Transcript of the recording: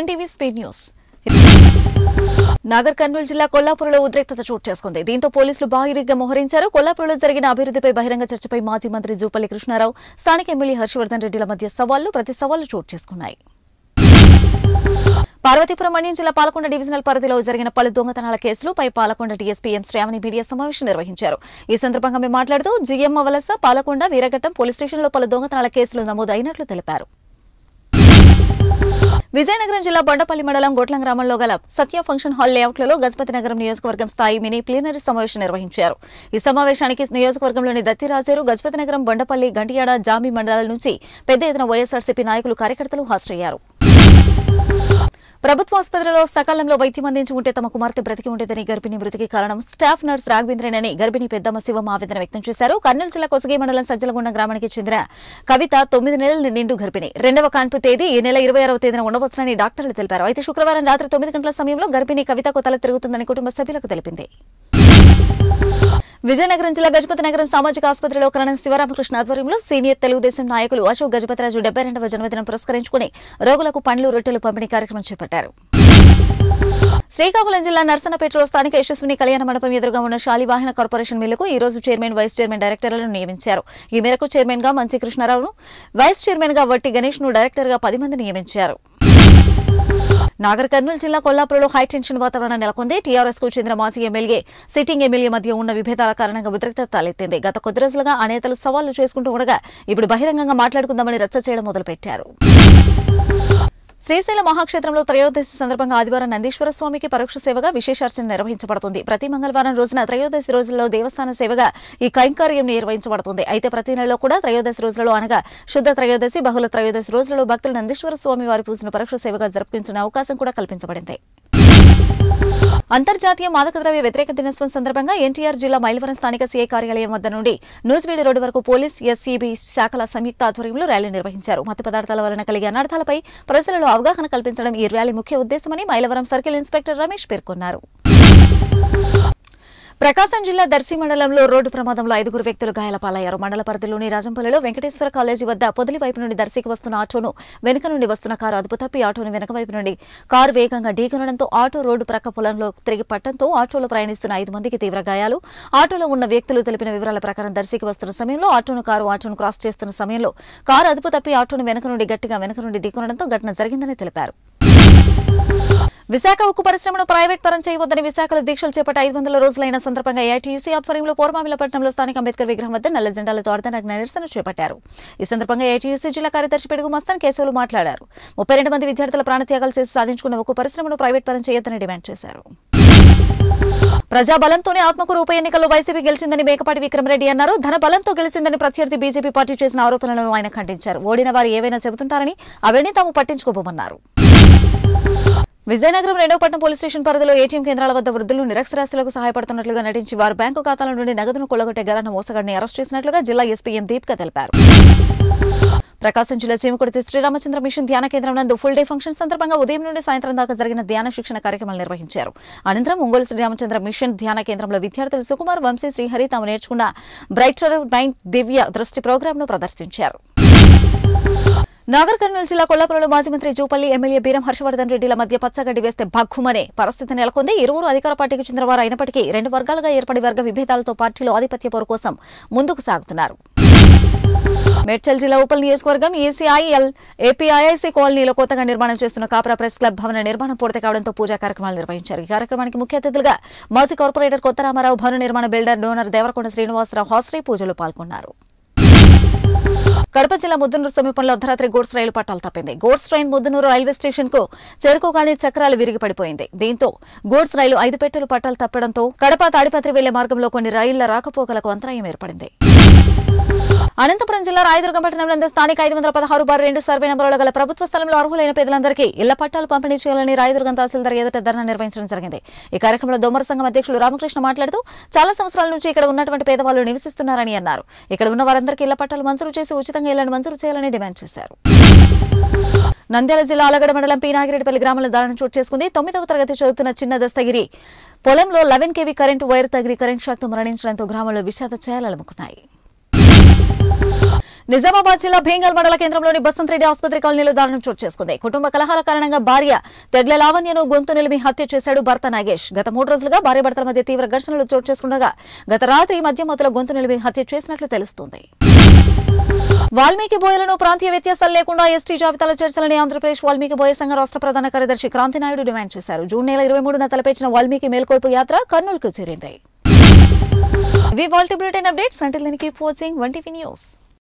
one TV speed news Nagarkurnool జిల్లా కొల్లాపూర్లో ఉద్రిక్తత చోటు చేసుకుంది దీంతో పోలీసులు బాహిరిగ్గా మోహరించారు కొల్లాపూర్లో జరిగిన అభివృద్ధిపై బహిరంగ చర్చపై మాజీ మంత్రి జూపల్లి కృష్ణారావు స్థానిక ఎమ్మెల్యే హర్షవర్ధన్ రెడ్డిల మధ్య సవాళ్లు ప్రతి సవాళ్లు చోటు చేసుకున్నాయి పార్వతీపురం మన్యం జిల్లా పాలకొండ డివిజనల్ పరిధిలో జరిగిన పలు దొంగతనాల కేసులు పై Palakonda DSP M Sravani media సమావేశం నిర్వహించారు ఈ సందర్భంగా ఆమె మాట్లాడుతూ జిఎమ్మ వలస పాలకొండ వీరఘట్టం పోలీస్ స్టేషన్లో పలు దొంగతనాల కేసులు నమోదైనట్లు తెలిపారు విజయనగరం జిల్లా బొండపల్లి మండలం గొట్లం గ్రామంలో గల సత్య ఫంక్షన్ హాల్ లేఅవుట్లలో గజపతి నగరం నియోజకవర్గం స్థాయి మినీ ప్లీనరీ సమావేశం నిర్వహించారు ఈ సమావేశానికి నియోజకవర్గంలోని దత్తిరాజేరు గజపతి నగరం బొండపల్లి గంటియాడ జామి మండలాల నుంచి పెద్ద ఎత్తున వైఎస్ఆర్సీపీ నాయకులు కార్యకర్తలు హాజరయ్యారు ప్రభుత్వ ఆసుపత్రిలో సకాలంలో వైద్యం అందించి ఉంటే తమ కుమార్తె బ్రతికి ఉండేదని గర్భిణి మృతికి కారణం స్టాఫ్ నర్స్ రాఘవేంద్రనని గర్భిణి పెద్దమ్మ శివమ్మ ఆవేదన వ్యక్తం చేశారు కర్నూలు జిల్లా కొసగి మండలం సజ్జలగొండ గ్రామానికి చెందిన కవిత తొమ్మిది నెలల నిండు గర్భిణి రెండవ కాన్పు తేదీ ఈ నెల ఇరవై ఆరవ తేదీన ఉండవచ్చునని డాక్టర్లు తెలిపారు అయితే శుక్రవారం రాత్రి తొమ్మిది గంటల సమయంలో గర్భిణి కవితకు తల తిరుగుతుందని కుటుంబ సభ్యులకు తెలిపింది విజయనగరం జిల్లా గజపతి నగరం సామాజిక ఆసుపత్రిలో కరణం శివరామకృష్ణ ఆధ్వర్యంలో సీనియర్ తెలుగుదేశం నాయకులు అశోక్ గజపతిరాజు డెబ్బై రెండవ జన్మదినం పురస్కరించుకుని రోగులకు పండ్లు రొట్టెలు పంపిణీ కార్యక్రమం చేపట్టారు శ్రీకాకుళం జిల్లా నర్సనపేటలో స్థానిక యశస్విని కళ్యాణ మండపం ఎదురుగా ఉన్న శాలివాహన కార్పొరేషన్ మిల్లుకు ఈ రోజు చైర్మన్ వైస్ చైర్మన్ డైరెక్టర్లను నియమించారు ఈ మేరకు చైర్మన్ గా మంచి కృష్ణారావును వైస్ చైర్మన్ గా వట్టి గణేష్ ను డైరెక్టర్ గా పది మంది నియమించారు నాగర్ కర్నూలు జిల్లా కొల్లాపురంలో హై టెన్షన్ వాతావరణం నెలకొంది టీఆర్ఎస్ కు చెందిన మాజీ ఎమ్మెల్యే సిట్టింగ్ ఎమ్మెల్యే మధ్య ఉన్న విభేదాల కారణంగా ఉద్రిక్తత తలెత్తింది గత కొద్ది రోజులుగా ఆ నేతలు సవాళ్లు చేసుకుంటూ ఉండగా ఇప్పుడు బహిరంగంగా మాట్లాడుకుందామని రచ్చ చేయడం మొదలుపెట్టారు శ్రీశైల మహాక్షేత్రంలో త్రయోదశి సందర్భంగా ఆదివారం నందీశ్వర స్వామికి పరోక్ష సేవగా విశేషార్చన నిర్వహించబడుతుంది ప్రతి మంగళవారం రోజున త్రయోదశి రోజుల్లో దేవస్థాన సేవగా ఈ కైంకర్యం నిర్వహించబడుతుంది అయితే ప్రతి నెలలో కూడా త్రయోదశి రోజులలో అనగా శుద్ధ త్రయోదశి బహుళ త్రయోదశి రోజులలో భక్తులు నందీశ్వర స్వామి వారి పూజను పరోక్ష సేవగా జరుపుకునే అవకాశం కూడా కల్పించబడింది అంతర్జాతీయ మాదక ద్రవ్య వ్యతిరేక దినోత్సవం సందర్భంగా ఎన్టీఆర్ జిల్లా మైలవరం స్థానిక సీఐ కార్యాలయం వద్ద నుండి నూజివీడు రోడ్డు వరకు పోలీస్ ఎస్సీబీ శాఖల సంయుక్త ఆధ్వర్యంలో ర్యాలీ నిర్వహించారు మత్తు పదార్థాల వలన కలిగే అనర్థాలపై ప్రజలలో అవగాహన కల్పించడం ఈ ర్యాలీ ముఖ్య ఉద్దేశమని మైలవరం సర్కిల్ ఇన్స్పెక్టర్ రమేష్ పేర్కొన్నారు ప్రకాశం జిల్లా దర్శి మండలంలో రోడ్డు ప్రమాదంలో ఐదుగురు వ్యక్తులు గాయాల పాలయ్యారు మండల పరిధిలోని రాజంపల్లిలో వెంకటేశ్వర కాలేజీ వద్ద పొదిలి వైపు నుండి దర్శికి వస్తున్న ఆటోను వెనుక నుండి వస్తున్న కారు అదుపు తప్పి ఆటోను వెనక వైపు నుండి కారు వేగంగా ఢీకొనడంతో ఆటో రోడ్డు ప్రక్క పొలంలో తిరిగి పట్టడంతో ఆటోలో ప్రయాణిస్తున్న ఐదు మందికి తీవ్ర గాయాలు ఆటోలో ఉన్న వ్యక్తులు తెలిపిన వివరాల ప్రకారం దర్శికి వస్తున్న సమయంలో ఆటోను కారు ఆటోను క్రాస్ చేస్తున్న సమయంలో కారు అదుపు తప్పి ఆటోను వెనక నుండి గట్టిగా వెనక నుండి ఢీకొనడంతో ఘటన జరిగిందని తెలిపారు విశాఖ ఉక్కు పరిశ్రమను ప్రైవేట్ పరం చేయవద్దని విశాఖలో దీక్షలు చేపట్టి ఐదు వందల రోజులైన సందర్భంగా ఏఐటీయూసీ ఆధ్వర్యంలో పూర్వామిలపట్నంలో స్థానిక అంబేద్కర్ విగ్రహం వద్ద నల్ల జెండాలతో అర్ధనగ్న నిరసన చేపట్టారు ఈ సందర్భంగా ఏఐటీయూసీ జిల్లా కార్యదర్శి పెడుగు మస్తాన్ కేశవులు మాట్లాడారు ముప్పై రెండు మంది విద్యార్థుల ప్రాణత్యాగాలు చేసి సాధించుకున్న ఉక్కు పరిశ్రమను ప్రైవేట్ పరం చేయొద్దని డిమాండ్ చేశారు ప్రజాబలంతోనే ఆత్మకూరు ఉప ఎన్నికల్లో వైసీపీ గెలిచిందని మేకపాటి విక్రమరెడ్డి అన్నారు ధన బలంతో గెలిచిందని ప్రత్యర్థి బీజేపీ పార్టీ చేసిన ఆరోపణలను ఆయన ఖండించారు ఓడిన వారు ఏవైనా చెబుతుంటారని అవన్నీ తాము పట్టించుకోబోమన్నారు విజయనగరం రెండవ పట్టణం పోలీస్ స్టేషన్ పరిధిలో ఏటీఎం కేంద్రాల వద్ద వృద్ధులు నిరక్షరాస్యులకు సహాయపడుతున్నట్లుగా నటించి వారు బ్యాంకు ఖాతాల నుండి నగదును కొల్లగొట్టే గరాన మోసగాడిని అరెస్ట్ చేసినట్లుగా జిల్లా ఎస్పీ ఎం దీపిక తెలిపారు ప్రకాశం జిల్లా చీమకుడితి శ్రీరామచంద్ర మిషన్ ధ్యాన కేంద్రం నందు ఫుల్ డే ఫంక్షన్ సందర్భంగా ఉదయం నుండి సాయంత్రం దాకా జరిగిన ధ్యాన శిక్షణ కార్యక్రమాలు నిర్వహించారు అనంతరం ఒంగోలు శ్రీరామచంద్ర మిషన్ ధ్యాన కేంద్రంలో విద్యార్థులు సుకుమార్ వంశీ శ్రీహరి తాము నేర్చుకున్న బ్రైటర్ మైండ్ దివ్య దృష్టి ప్రోగ్రాంను ప్రదర్శించారు నాగర్ కర్నూలు జిల్లా కొల్లాపురంలో మాజీ మంత్రి జూపల్లి ఎమ్మెల్యే బీరం హర్షవర్ధన్ రెడ్డిల మధ్య పచ్చగడ్డి వేస్తే భగ్గుమనే పరిస్థితి నెలకొంది ఇరువురు అధికార పార్టీకి చెందిన వారు అయినప్పటికీ రెండు వర్గాలుగా ఏర్పడి వర్గ విభేదాలతో పార్టీలో ఆధిపత్య పోరు కోసం ముందుకు సాగుతున్నారు మేడ్చల్ జిల్లా ఉపల్ నియోజకవర్గం ఈసీఐఎల్ ఏపీఐఐసీ కాలనీలో కొత్తగా నిర్మాణం చేస్తున్న కాప్రా ప్రెస్ క్లబ్ భవన నిర్మాణం పూర్తి కావడంతో పూజా కార్యక్రమాలు నిర్వహించారు ఈ కార్యక్రమానికి ముఖ్య అతిథులుగా మాజీ కార్పొరేటర్ కొత్త రామారావు భవన నిర్మాణ బిల్డర్ డోనర్ దేవరకొండ శ్రీనివాసరావు హాస్రీ పూజలు పాల్గొన్నారు కడప జిల్లా ముద్దునూరు సమీపంలో అర్ధరాత్రి గూడ్స్ రైలు పట్టాలు తప్పింది goods train Muddanur railway station కు చేరుకోగానే చక్రాలు విరిగి పడిపోయింది దీంతో గూడ్స్ రైలు ఐదు పెట్టెలు పట్టాలు తప్పడంతో కడప తాడిపత్రి వెళ్లే మార్గంలో కొన్ని రైళ్ల రాకపోకలకు అంతరాయం ఏర్పడింది అనంతపురం జిల్లా రాయదుర్గం పట్టణం నందు స్థానిక ఐదు వందల పదహారు బార్ రెండు సర్వే నెంబర్ల గల ప్రభుత్వ స్థలంలో అర్హులైన పేదలందరికీ ఇళ్ల పట్టాలు పంపిణీ చేయాలని రాయదుర్గం తహసీల్దార్ ఎదుట ధర్నా నిర్వహించడం జరిగింది ఈ కార్యక్రమంలో దొమ్మర సంఘం అధ్యక్షులు రామకృష్ణ మాట్లాడుతూ చాలా సంవత్సరాల నుంచి ఇక్కడ ఉన్నటువంటి పేదవాళ్లు నివసిస్తున్నారని అన్నారు ఇక్కడ ఉన్న వారందరికీ ఇళ్ల పట్టాలు మంజూరు చేసి ఉచితంగా ఇళ్లను మంజూరు చేయాలని డిమాండ్ చేశారు నంద్యాల జిల్లా ఆలగడ మండలం పి నాగిరెడ్డిపల్లి గ్రామంలో దారుణం చోటు చేసుకుంది తొమ్మిదవ తరగతి చదువుతున్న చిన్న దస్తగిరి పొలంలో లెవెన్ కేవీ కరెంటు వైర్ తగిలి కరెంట్ షాక్తో మరణించడంతో గ్రామంలో విషాద ఛాయలు అలుముకున్నాయి నిజామాబాద్ జిల్లా భీంగల్ మండల కేంద్రంలోని బసంత్ రెడ్డి ఆసుపత్రి కాలనీలో దారుణం చోటు చేసుకుంది కుటుంబ కలహాల కారణంగా భార్య తెగ్ల లావణ్యను గొంతు నిలిమి హత్య చేశాడు భర్త నాగేష్ గత మూడు రోజులుగా భార్య భర్తల మధ్య తీవ్ర ఘర్షణలు చోటు చేసుకుండగా గత రాత్రి మధ్యమతుల గొంతు నిలిమి హత్య చేసినట్లు తెలుస్తోంది వాల్మీకి బోయలను ప్రాంతీయ వ్యత్యాసాలు లేకుండా ఎస్టీ జాబితాలో చేర్చాలని ఆంధ్రప్రదేశ్ వాల్మీకి బోయ సంఘ రాష్ట్ర ప్రధాన కార్యదర్శి క్రాంతి నాయుడు డిమాండ్ చేశారు జూన్ నెల ఇరవై మూడున తలపెట్టిన వాల్మీకి మేల్కొల్పు యాత్ర కర్నూలుకు చేరింది వి వాల్టీ బులెటిన్ అప్డేట్స్ అంటే keep watching one TV news